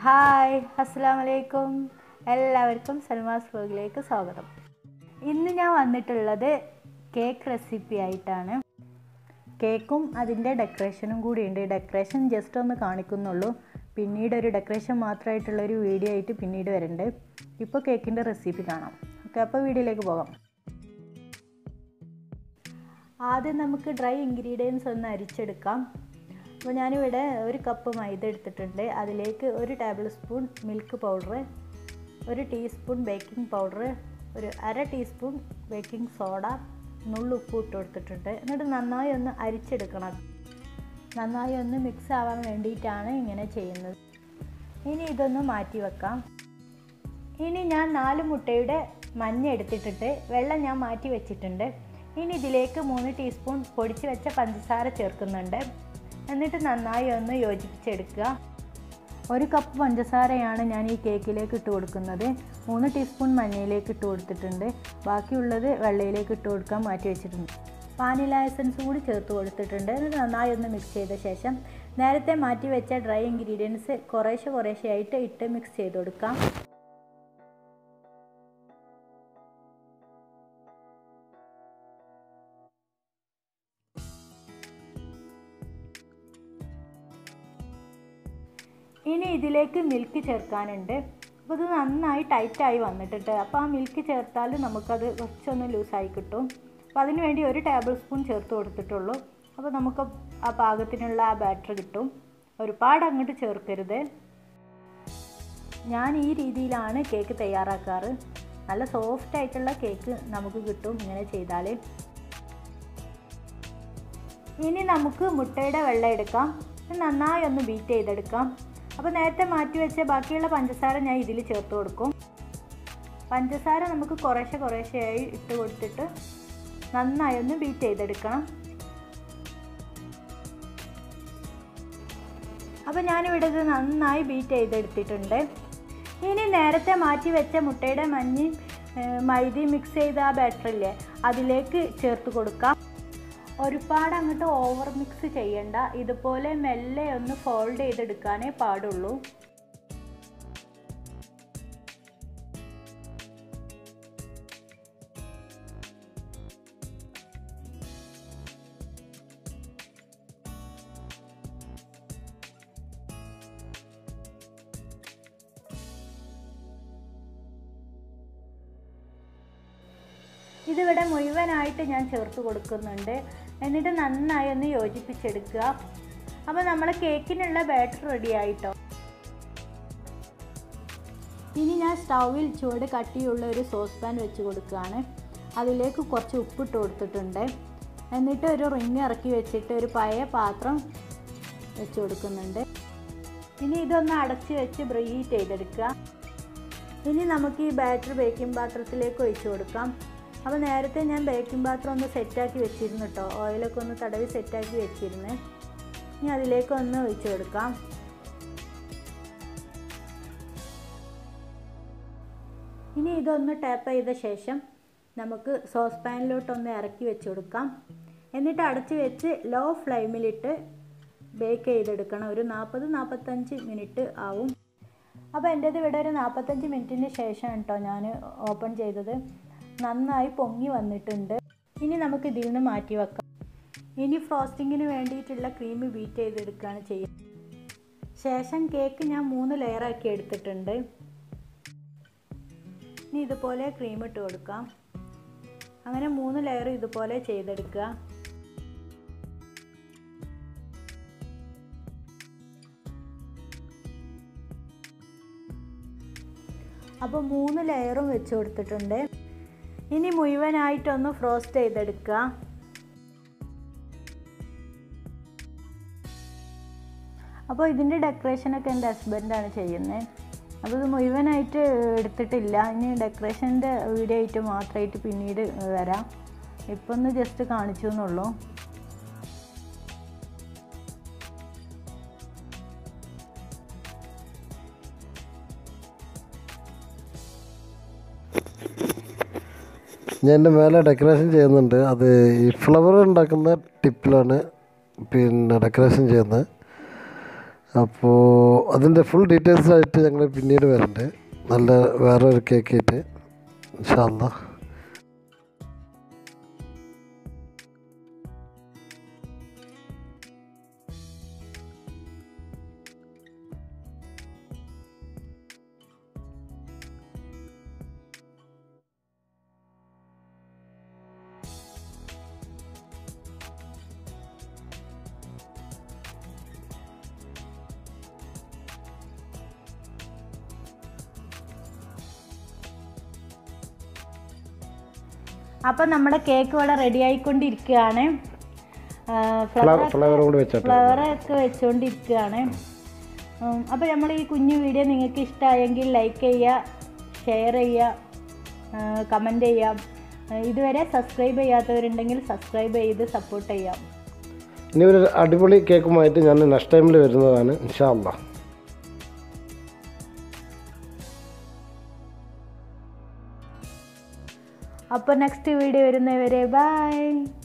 hi അസ്സാം വലൈക്കും എല്ലാവർക്കും സൽമാസ് വ്ലോഗിലേക്ക് സ്വാഗതം ഇന്ന് ഞാൻ വന്നിട്ടുള്ളത് കേക്ക് റെസിപ്പി ആയിട്ടാണ് കേക്കും അതിൻ്റെ ഡെക്കറേഷനും കൂടിയുണ്ട് ഡെക്കറേഷൻ ജസ്റ്റ് ഒന്ന് കാണിക്കുന്നുള്ളൂ പിന്നീട് ഒരു ഡെക്കറേഷൻ മാത്രമായിട്ടുള്ള ഒരു വീഡിയോ ആയിട്ട് പിന്നീട് വരുന്നുണ്ട് ഇപ്പോൾ കേക്കിൻ്റെ റെസിപ്പി കാണാം ഓക്കെ അപ്പോൾ വീഡിയോയിലേക്ക് പോകാം ആദ്യം നമുക്ക് ഡ്രൈ ഇൻഗ്രീഡിയൻസ് ഒന്ന് അരിച്ചെടുക്കാം അപ്പോൾ ഞാനിവിടെ ഒരു കപ്പ് മൈദ എടുത്തിട്ടുണ്ട് അതിലേക്ക് ഒരു ടേബിൾ സ്പൂൺ മിൽക്ക് പൗഡർ ഒരു ടീസ്പൂൺ ബേക്കിംഗ് പൗഡർ ഒരു അര ടീസ്പൂൺ ബേക്കിംഗ് സോഡ നുള്ളുപ്പ് ഇട്ട് കൊടുത്തിട്ടുണ്ട് എന്നിട്ട് നന്നായി ഒന്ന് അരിച്ചെടുക്കണം നന്നായി ഒന്ന് മിക്സ് ആവാൻ വേണ്ടിയിട്ടാണ് ഇങ്ങനെ ചെയ്യുന്നത് ഇനി ഇതൊന്ന് മാറ്റി വെക്കാം ഇനി ഞാൻ നാല് മുട്ടയുടെ മഞ്ഞ എടുത്തിട്ടിട്ട് വെള്ളം ഞാൻ മാറ്റി വെച്ചിട്ടുണ്ട് ഇനി ഇതിലേക്ക് മൂന്ന് ടീസ്പൂൺ പൊടിച്ച് വെച്ച പഞ്ചസാര ചേർക്കുന്നുണ്ട് എന്നിട്ട് നന്നായി ഒന്ന് യോജിപ്പിച്ചെടുക്കുക ഒരു കപ്പ് പഞ്ചസാരയാണ് ഞാൻ ഈ കേക്കിലേക്ക് ഇട്ട് കൊടുക്കുന്നത് മൂന്ന് ടീസ്പൂൺ മഞ്ഞയിലേക്ക് ഇട്ട് കൊടുത്തിട്ടുണ്ട് ബാക്കിയുള്ളത് വെള്ളയിലേക്ക് ഇട്ട് കൊടുക്കാൻ മാറ്റി വെച്ചിട്ടുണ്ട് വാനില എസൻസ് കൂടി ചേർത്ത് കൊടുത്തിട്ടുണ്ട് എന്നിട്ട് നന്നായി ഒന്ന് മിക്സ് ചെയ്ത ശേഷം നേരത്തെ മാറ്റി വെച്ച ഡ്രൈ ഇൻഗ്രീഡിയൻസ് കുറേശ്ശെ കുറേശ്ശെ ആയിട്ട് ഇട്ട് മിക്സ് ചെയ്ത് കൊടുക്കാം ഇനി ഇതിലേക്ക് മിൽക്ക് ചേർക്കാനുണ്ട് അപ്പോൾ ഇത് നന്നായി ടൈറ്റായി വന്നിട്ടുണ്ട് അപ്പോൾ ആ മിൽക്ക് ചേർത്താൽ നമുക്കത് കുറച്ചൊന്ന് ലൂസായി കിട്ടും അപ്പോൾ അതിന് വേണ്ടി ഒരു ടേബിൾ സ്പൂൺ ചേർത്ത് കൊടുത്തിട്ടുള്ളൂ അപ്പോൾ നമുക്ക് ആ പാകത്തിനുള്ള ആ ബാറ്റർ കിട്ടും ഒരുപാട് അങ്ങോട്ട് ചേർക്കരുത് ഞാൻ ഈ രീതിയിലാണ് കേക്ക് തയ്യാറാക്കാറ് നല്ല സോഫ്റ്റ് ആയിട്ടുള്ള കേക്ക് നമുക്ക് കിട്ടും ഇങ്ങനെ ചെയ്താൽ ഇനി നമുക്ക് മുട്ടയുടെ വെള്ളം എടുക്കാം നന്നായി ഒന്ന് ബീറ്റ് ചെയ്തെടുക്കാം അപ്പോൾ നേരത്തെ മാറ്റി വെച്ച ബാക്കിയുള്ള പഞ്ചസാര ഞാൻ ഇതിൽ ചേർത്ത് കൊടുക്കും പഞ്ചസാര നമുക്ക് കുറേശ്ശെ കുറേശ്ശെയായി ഇട്ട് കൊടുത്തിട്ട് നന്നായി ഒന്ന് ബീറ്റ് ചെയ്തെടുക്കണം അപ്പോൾ ഞാനിവിടെ ഇത് നന്നായി ബീറ്റ് ചെയ്തെടുത്തിട്ടുണ്ട് ഇനി നേരത്തെ മാറ്റി വെച്ച മുട്ടയുടെ മഞ്ഞയും മൈദ മിക്സ് ചെയ്ത ആ ബാറ്ററില്ലേ അതിലേക്ക് ചേർത്ത് കൊടുക്കാം ഒരുപാട് അങ്ങോട്ട് ഓവർ മിക്സ് ചെയ്യണ്ട ഇതുപോലെ മെല്ലെ ഒന്ന് ഫോൾഡ് ചെയ്തെടുക്കാനേ പാടുള്ളൂ ഇതിവിടെ മുഴുവനായിട്ട് ഞാൻ ചേർത്ത് കൊടുക്കുന്നുണ്ട് എന്നിട്ട് നന്നായി ഒന്ന് യോജിപ്പിച്ചെടുക്കുക അപ്പോൾ നമ്മളെ കേക്കിനുള്ള ബാറ്റർ റെഡി ആയിട്ടോ ഇനി ഞാൻ സ്റ്റൗവിൽ ചുവട് കട്ടിയുള്ള ഒരു സോസ് പാൻ വെച്ച് കൊടുക്കുകയാണ് അതിലേക്ക് കുറച്ച് ഉപ്പിട്ട് കൊടുത്തിട്ടുണ്ട് എന്നിട്ട് ഒരു റിങ് ഇറക്കി വെച്ചിട്ട് ഒരു പഴയ പാത്രം വെച്ച് കൊടുക്കുന്നുണ്ട് ഇനി ഇതൊന്ന് അടച്ച് വെച്ച് ബ്രീഹീറ്റ് ചെയ്തെടുക്കുക ഇനി നമുക്ക് ഈ ബാറ്റർ ബേക്കിംഗ് പാത്രത്തിലേക്ക് ഒഴിച്ചു കൊടുക്കാം അപ്പോൾ നേരത്തെ ഞാൻ ബേക്കിംഗ് പാത്രം ഒന്ന് സെറ്റാക്കി വെച്ചിരുന്നു കേട്ടോ ഓയിലൊക്കെ ഒന്ന് തടവി സെറ്റാക്കി വെച്ചിരുന്നു ഇനി അതിലേക്ക് ഒന്ന് ഒഴിച്ചു കൊടുക്കാം ഇനി ഇതൊന്ന് ടാപ്പ് ചെയ്ത ശേഷം നമുക്ക് സോസ് പാനിലോട്ടൊന്ന് ഇറക്കി വെച്ച് കൊടുക്കാം എന്നിട്ട് അടച്ച് വെച്ച് ലോ ഫ്ലെയിമിലിട്ട് ബേക്ക് ചെയ്തെടുക്കണം ഒരു നാൽപ്പത് നാൽപ്പത്തഞ്ച് മിനിറ്റ് ആവും അപ്പോൾ എൻ്റേത് ഇവിടെ ഒരു നാൽപ്പത്തഞ്ച് മിനിറ്റിന് ശേഷം കേട്ടോ ഞാൻ ഓപ്പൺ ചെയ്തത് നന്നായി പൊങ്ങി വന്നിട്ടുണ്ട് ഇനി നമുക്ക് ഇതിൽ നിന്ന് മാറ്റി വെക്കാം ഇനി ഫ്രോസ്റ്റിങ്ങിന് വേണ്ടിയിട്ടുള്ള ക്രീം ബീറ്റ് ചെയ്തെടുക്കുകയാണ് ചെയ്യുന്നത് ശേഷം കേക്ക് ഞാൻ മൂന്ന് ലെയറാക്കി എടുത്തിട്ടുണ്ട് ഇനി ഇതുപോലെ ക്രീം ഇട്ട് കൊടുക്കാം അങ്ങനെ മൂന്ന് ലെയർ ഇതുപോലെ ചെയ്തെടുക്കുക അപ്പോൾ മൂന്ന് ലെയറും വെച്ച് കൊടുത്തിട്ടുണ്ട് ഇനി മുഴുവനായിട്ടൊന്ന് ഫ്രോസ്റ്റ് ചെയ്തെടുക്കുക അപ്പോൾ ഇതിൻ്റെ ഡെക്കറേഷനൊക്കെ എൻ്റെ ഹസ്ബൻഡാണ് ചെയ്യുന്നത് അപ്പോൾ ഇത് മുഴുവനായിട്ട് എടുത്തിട്ടില്ല ഇനി ഡെക്കറേഷൻ്റെ വീഡിയോ ആയിട്ട് മാത്രമായിട്ട് പിന്നീട് വരാം ഇപ്പം ഒന്ന് ജസ്റ്റ് കാണിച്ചു എന്നുള്ളൂ ഞാൻ എൻ്റെ മേലെ ഡെക്കറേഷൻ ചെയ്യുന്നുണ്ട് അത് ഈ ഫ്ലവർ ഉണ്ടാക്കുന്ന ടിപ്പിലാണ് പിന്നെ ഡെക്കറേഷൻ ചെയ്യുന്നത് അപ്പോൾ അതിൻ്റെ ഫുൾ ഡീറ്റെയിൽസ് ആയിട്ട് ഞങ്ങൾ പിന്നീട് വരുന്നുണ്ട് നല്ല വേറെ ഒരു കേക്ക് ആയിട്ട് ഇൻഷാല്ലാ അപ്പം നമ്മുടെ കേക്ക് ഇവിടെ റെഡി ആയിക്കൊണ്ടിരിക്കുകയാണ് ഫ്ലവർ ഫ്ലവർ കൊണ്ട് വെച്ചിട്ട് ഫ്ലവർ ഒക്കെ വെച്ചുകൊണ്ടിരിക്കുകയാണ് അപ്പോൾ നമ്മൾ ഈ കുഞ്ഞു വീഡിയോ നിങ്ങൾക്ക് ഇഷ്ടമായെങ്കിൽ ലൈക്ക് ചെയ്യുക ഷെയർ ചെയ്യുക കമൻറ്റ് ചെയ്യാം ആ, ഇതുവരെ സബ്സ്ക്രൈബ് ചെയ്യാത്തവരുണ്ടെങ്കിൽ സബ്സ്ക്രൈബ് ചെയ്ത് സപ്പോർട്ട് ചെയ്യാം ഇനി ഒരു അടിപൊളി കേക്കുമായിട്ട് ഞാൻ നെക്സ്റ്റ് ടൈമിൽ വരുന്നതാണ് ഇൻഷാല്ലാ അപ്പോൾ നെക്സ്റ്റ് വീഡിയോ വരുന്നവരെ ബൈ